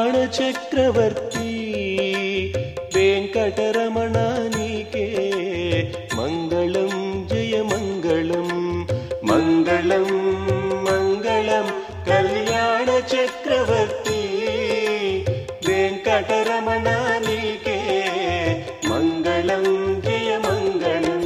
కళ్యాణ చక్రవర్తి వెంకటరమణ నీకే మంగళం జయ మంగళం మంగళం మంగళం కళ్యాణ చక్రవర్తి వెంకటరమణ నీకే మంగళం జయ మంగళం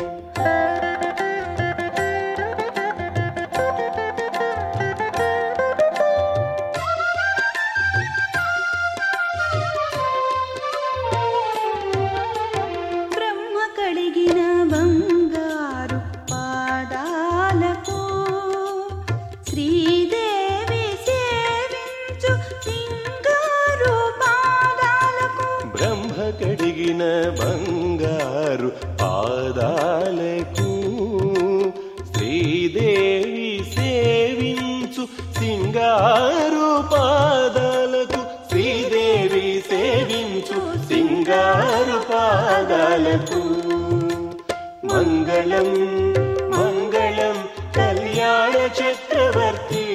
బ్రహ్మ కడిగిన బంగారు పాదాలకు శ్రీదేవి సేవించు సింగారు పాదాలకు బ్రహ్మ కడిగిన బంగారు పాదాలకు శ్రీదేవి సేవించు సింగారు పాదాలకు శ్రీదేవి సేవించు సింగారు పాదాలకు మంగళం మంగళం కళ్యాణ చక్రవర్తి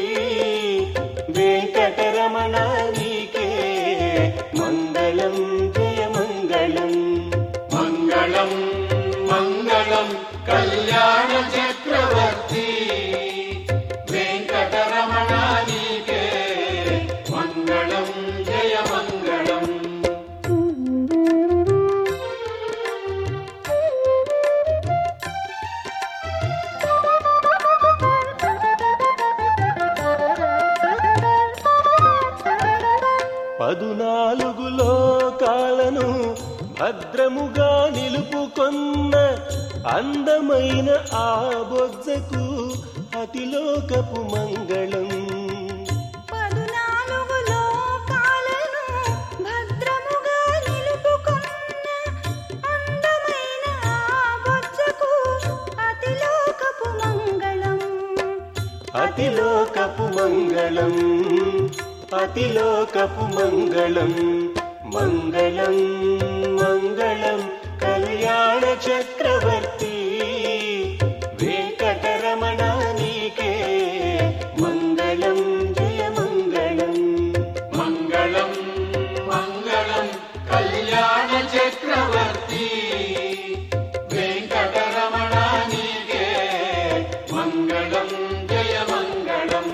వెంకటరమణ నీకే మంగళం జయ మంగళం మంగళం మంగళం కళ్యాణ చక్రవర్తి వెంకటరమణ నీకే మంగళం జయ మంగళం పదునాలుగు లోకాలను భద్రముగా నిలుపుకొన్న అందమైన ఆ బొజ్జకు అతిలోకపు మంగళం పదునాలుగు లోకాలను భద్రముగా నిలుపుకున్న అందమైన ఆ బొజ్జకు అతిలోకపు మంగళం అతిలోకపు మంగళం అతిలోకపు మంగళం మంగళం మంగళం కళ్యాణ చక్రవర్తి వెంకటరమణ నీకే మంగళం జయ మంగళం మంగళం మంగళం కళ్యాణ చక్రవర్తి వెంకటరమణ నీకే మంగళం జయ మంగళం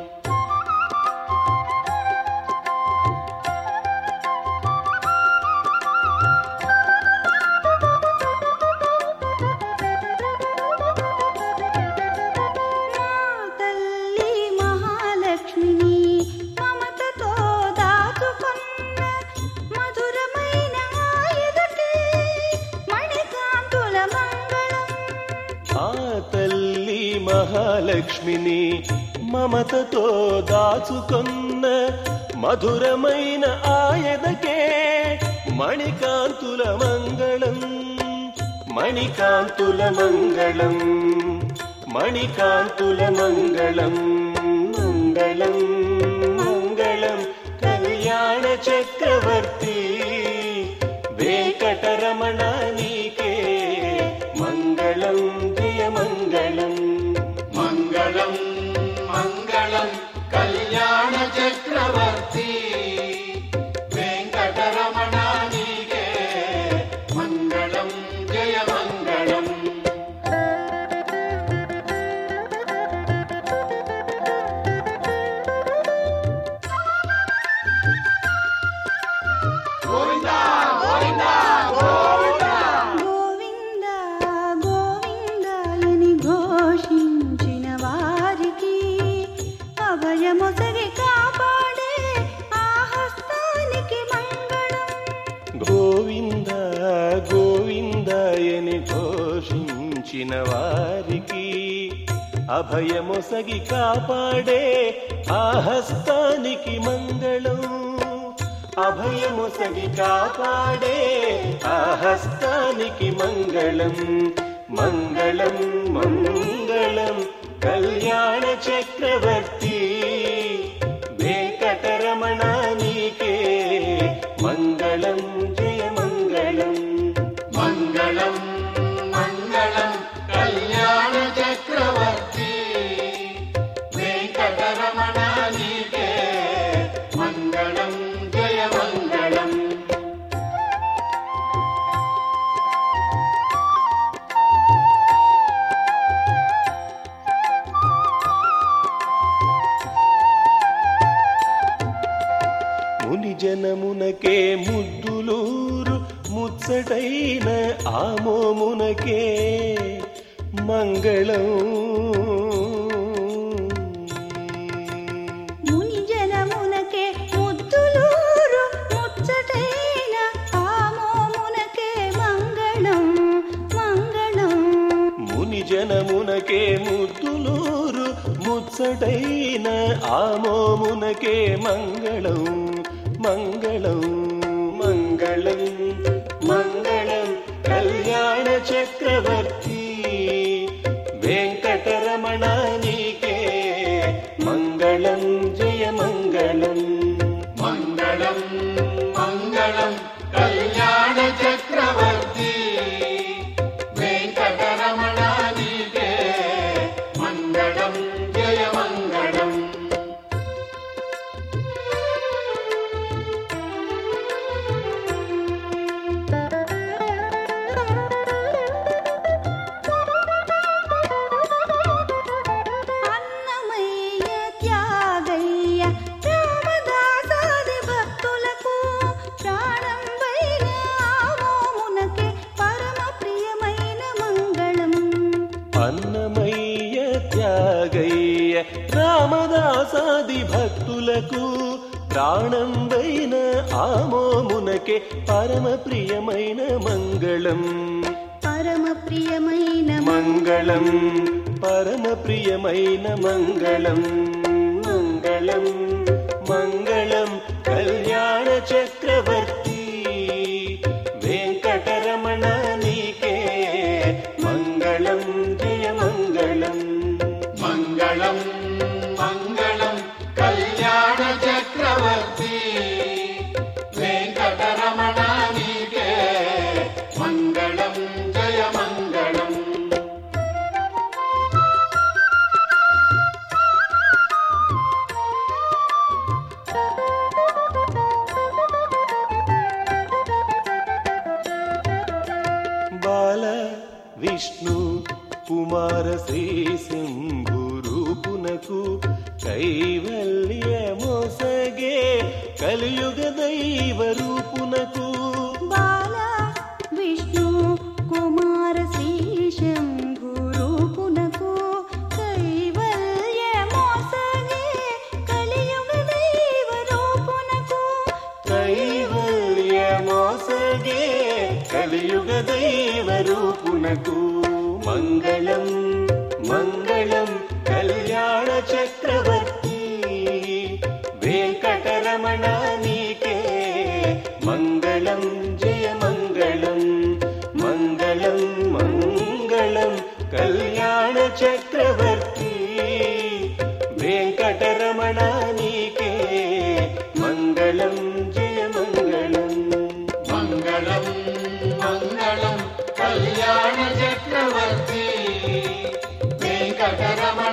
మా తల్లి మహాలక్ష్మిని మమతతో దాచుకున్న మధురమైన ఎదుటి మణికాంతుల మంగళం ఆ తల్లి మహాలక్ష్మిని మమతతో దాచుకొన్న మధురమైన ఆయదకే మణికాంతుల మంగళం మణికాంతుల మంగళం మణికాంతుల మంగళం మంగళం మంగళం కళ్యాణ చక్రవర్తి వెంకటరమణ నీకే మంగళం జయ మంగళం మంగళం మంగళం కళ్యాణ చక్రవర్తి వెంకటరమణ నీకే మంగళం జయ మంగళం గోవిందా గోవిందా గోవిందా గోవింద గోవిందాయని ఘోషించిన వారికి అభయమొసగి కాపాడే ఆ హస్తానికి మంగళం గోవింద గోవిందాయని ఘోషించిన వారికి అభయమొసగి కాపాడే ఆ హస్తానికి మంగళం అభయమొసగి కాపాడే ఆ హస్తానికి మంగళం మంగళం మంగళం కళ్యాణ చక్రవర్తి వెంకటరమణ నీకే మంగళం జయ మంగళం మంగళం మంగళం కళ్యాణ చక్రవర్తి వెంకటరమణ నీకే మంగళం ముని జనమునకే ముద్దులూరు ముచ్చటైన ఆమోమునకే మంగళం ముని జనమునకే ముద్దులూరు ముచ్చటైన ఆమోమునకే మంగళం మంగళం ముని జనమునకే ముద్దులూరు ముచ్చటైన ఆమోమునకే మంగళం మంగళం మంగళం మంగళం కళ్యాణ చక్రవర్తి వెంకటరమణ నీకే మంగళం జయ మంగళం మంగళం మంగళం కళ్యాణ చక్రవర్తి వెంకటరమణ నీకే మంగళం జయ మంగళం అన్నమయ్య త్యాగయ్య రామదాసాది భక్తులకు ప్రాణంబైన ఆమోమునకే పరమ ప్రియమైన మంగళం అన్నమయ్య త్యాగయ్య రామదాసాది భక్తులకు ప్రాణంబైన ఆమోమునకే పరమ ప్రియమైన మంగళం పరమ ప్రియమైన మంగళం పరమ ప్రియమైన మంగళం మంగళం మంగళం కళ్యాణ చక్రవర్తి వెంకటరమణ నీకే మంగళం జయ మంగళం మంగళం మంగళం కళ్యాణ చక్రవర్తి వెంకటరమణ నీకే మంగళం జయ మంగళం బాల విష్ణు కుమార శ్రీ శంభురూపునకు కైవల్య మోసగే కలియుగ దైవ రూపునకు బాల విష్ణు కుమార శ్రీ శంభురూపునకు కైవల్య మోసగే కలియుగ దైవ రూపునకు కైవల్య మోసగే కలియుగ దైవ రూపునకు మంగళం మంగళం కళ్యాణ చక్రవర్తి వెంకటరమణ నీకే మంగళం జయ మంగళం మంగళం మంగళం కళ్యాణ చక్రవర్తి వెంకటరమణ నీకే మంగళం జయ మంగళం మంగళం మంగళం కళ్యాణ చక్రవర్తి వెంకటరమణ